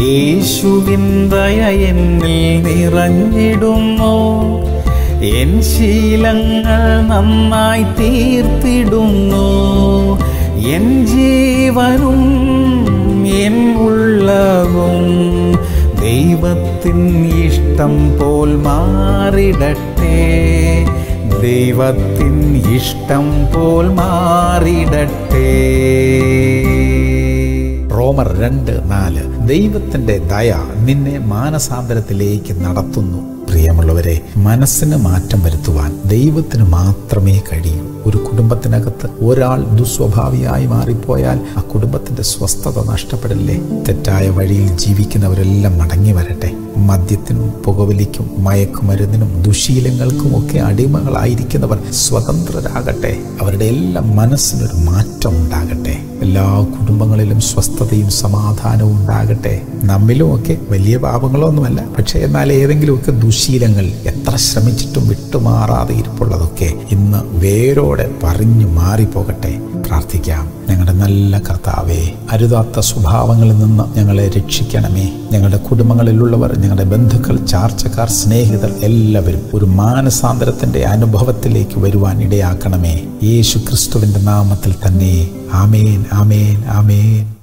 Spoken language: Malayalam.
യേശുവിൻ ദയ എന്നിൽ നിറഞ്ഞിടുന്നു എൻ ശീലങ്ങൾ നന്നായി തീർത്തിടുന്നു എൻ ജീവനും എൻ ഉള്ളവും ദൈവത്തിൻ ഇഷ്ടം പോൽ മാറിടട്ടെ ദൈവത്തിൻ ഇഷ്ടം പോൽ മാറിടട്ടെ റോമർ രണ്ട് നാല് ദൈവത്തിന്റെ ദയ നിന്നെ മാനസാന്തരത്തിലേക്ക് നടത്തുന്നു പ്രിയമുള്ളവരെ മനസ്സിന് മാറ്റം വരുത്തുവാൻ ദൈവത്തിന് മാത്രമേ കഴിയൂ ഒരു കുടുംബത്തിനകത്ത് ഒരാൾ ദുസ്വഭാവിയായി മാറിപ്പോയാൽ ആ കുടുംബത്തിന്റെ സ്വസ്ഥത നഷ്ടപ്പെടില്ലേ തെറ്റായ വഴിയിൽ ജീവിക്കുന്നവരെല്ലാം മടങ്ങി വരട്ടെ മദ്യത്തിനും പുകവലിക്കും മയക്കുമരുന്നിനും ദുശീലങ്ങൾക്കും ഒക്കെ അടിമകളായിരിക്കുന്നവർ സ്വതന്ത്രരാകട്ടെ അവരുടെ എല്ലാം മനസ്സിനൊരു മാറ്റം ഉണ്ടാകട്ടെ എല്ലാ കുടുംബങ്ങളിലും സ്വസ്ഥതയും സമാധാനവും ഉണ്ടാകട്ടെ നമ്മിലുമൊക്കെ വലിയ പാപങ്ങളൊന്നുമല്ല പക്ഷേ എന്നാൽ ഏതെങ്കിലുമൊക്കെ ദുശീലങ്ങൾ എത്ര ശ്രമിച്ചിട്ടും വിട്ടുമാറാതെ ഇരിപ്പുള്ളതൊക്കെ ഇന്ന് വേരോടെ പറഞ്ഞു മാറിപ്പോകട്ടെ പ്രാർത്ഥിക്കാം ഞങ്ങളുടെ നല്ല കർത്താവേ അരുതാത്ത സ്വഭാവങ്ങളിൽ നിന്ന് ഞങ്ങളെ രക്ഷിക്കണമേ ഞങ്ങളുടെ കുടുംബങ്ങളിലുള്ളവർ ഞങ്ങളുടെ ബന്ധുക്കൾ ചാർച്ചക്കാർ സ്നേഹിതർ എല്ലാവരും ഒരു മാനസാന്തരത്തിന്റെ അനുഭവത്തിലേക്ക് വരുവാൻ ഇടയാക്കണമേ യേശു ക്രിസ്തുവിന്റെ നാമത്തിൽ തന്നെ ആമേൻ ആമേൻ ആമേൻ